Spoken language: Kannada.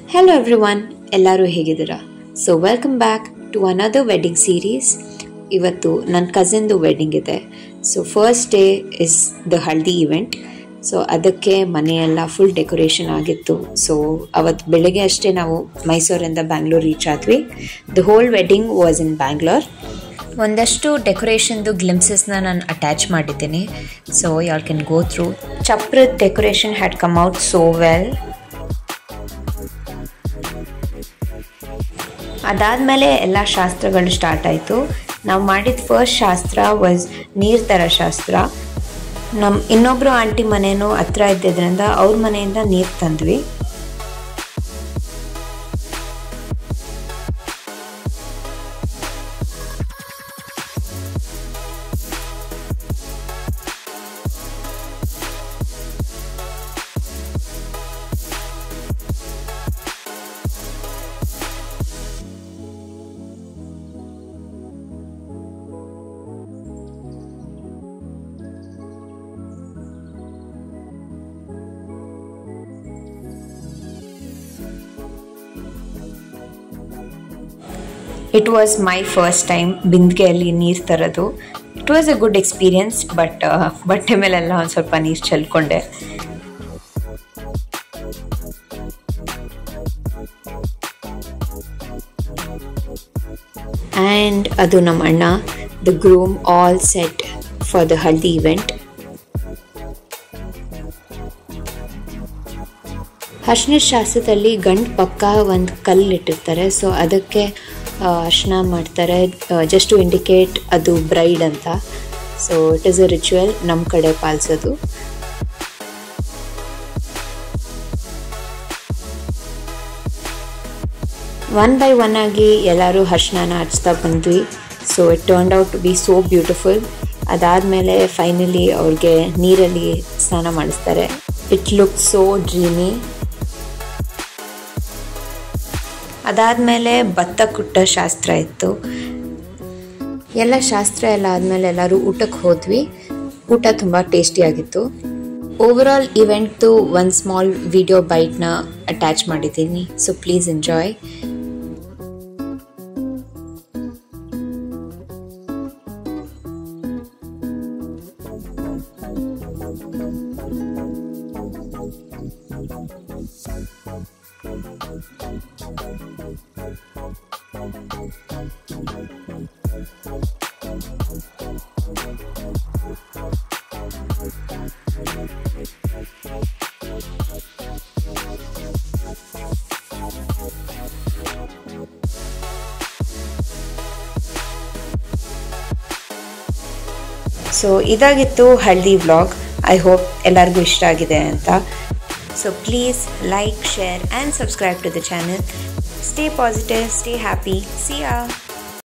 ಹೆಲೋ ಎವ್ರಿ ಒನ್ ಎಲ್ಲರೂ ಹೇಗಿದ್ದೀರಾ so welcome back to another wedding series ಇವತ್ತು ನನ್ನ ಕಸಿನ್ದು ವೆಡ್ಡಿಂಗ್ ಇದೆ so first day is the haldi event so ಅದಕ್ಕೆ ಮನೆಯೆಲ್ಲ ಫುಲ್ ಡೆಕೋರೇಷನ್ ಆಗಿತ್ತು ಸೊ ಅವತ್ತು ಬೆಳಗ್ಗೆ ಅಷ್ಟೇ ನಾವು ಮೈಸೂರಿಂದ ಬ್ಯಾಂಗ್ಳೂರ್ ರೀಚ್ ಆದ್ವಿ the whole wedding was in Bangalore ಒಂದಷ್ಟು ಡೆಕೋರೇಷನ್ದು ಗ್ಲಿಮ್ಸಸ್ನ ನಾನು ಅಟ್ಯಾಚ್ ಮಾಡಿದ್ದೀನಿ so you can go through ಚಪ್ರದ decoration had come out so well ಅದಾದಮೇಲೆ ಎಲ್ಲ ಶಾಸ್ತ್ರಗಳು ಸ್ಟಾರ್ಟ್ ಆಯಿತು ನಾವು ಮಾಡಿದ ಫಸ್ಟ್ ಶಾಸ್ತ್ರ ವಾಸ್ ನೀರು ತರ ಶಾಸ್ತ್ರ ನಮ್ಮ ಇನ್ನೊಬ್ಬರು ಆಂಟಿ ಮನೇನೂ ಹತ್ರ ಇದ್ದಿದ್ರಿಂದ ಅವ್ರ ಮನೆಯಿಂದ ನೀರು ತಂದ್ವಿ it was my first time ಬಿಂದಿಗೆಯಲ್ಲಿ ನೀರು ತರೋದು it was a good experience but ಬಟ್ಟೆ ಮೇಲೆಲ್ಲ ಒಂದು ಸ್ವಲ್ಪ ನೀರು ಚೆಲ್ಕೊಂಡೆ ಆ್ಯಂಡ್ ಅದು ನಮ್ಮ ಅಣ್ಣ the groom all set for the haldi event ಅರ್ಶಿನ ಶಾಸ್ತ್ರದಲ್ಲಿ ಗಂಡು ಪಕ್ಕ ಒಂದು ಕಲ್ಲು ಇಟ್ಟಿರ್ತಾರೆ ಸೊ ಅದಕ್ಕೆ ಅರ್ಶಿನ ಮಾಡ್ತಾರೆ ಜಸ್ಟ್ ಟು ಇಂಡಿಕೇಟ್ ಅದು ಬ್ರೈಡ್ ಅಂತ so it is a ritual ನಮ್ಮ ಕಡೆ ಪಾಲಿಸೋದು ಒನ್ ಬೈ ಒನ್ ಆಗಿ ಎಲ್ಲರೂ ಅರ್ಶಿನ ಹಚ್ತಾ ಬಂದ್ವಿ so it turn out to be so beautiful ಅದಾದಮೇಲೆ ಫೈನಲಿ ಅವ್ರಿಗೆ ನೀರಲ್ಲಿ ಸ್ನಾನ ಮಾಡಿಸ್ತಾರೆ ಇಟ್ ಲುಕ್ ಸೋ ಡ್ರೀಮಿ ಅದಾದಮೇಲೆ ಭತ್ತ ಕುಟ್ಟ ಶಾಸ್ತ್ರ ಇತ್ತು ಎಲ್ಲ ಶಾಸ್ತ್ರ ಎಲ್ಲ ಆದಮೇಲೆ ಎಲ್ಲರೂ ಊಟಕ್ಕೆ ಹೋದ್ವಿ ಊಟ ತುಂಬ ಟೇಸ್ಟಿಯಾಗಿತ್ತು ಓವರ್ ಆಲ್ ಇವೆಂಟ್ದು ಒಂದು ಸ್ಮಾಲ್ ವಿಡಿಯೋ ಬೈಟ್ನ ಅಟ್ಯಾಚ್ ಮಾಡಿದ್ದೀನಿ ಸೊ ಪ್ಲೀಸ್ ಎಂಜಾಯ್ ಸೊ ಇದಾಗಿತ್ತು ಹಳ್ದಿ ವ್ಲಾಗ್ ಐ ಹೋಪ್ ಎಲ್ಲರಿಗೂ ಇಷ್ಟ ಆಗಿದೆ ಅಂತ so please like share and subscribe to the channel stay positive stay happy see yeah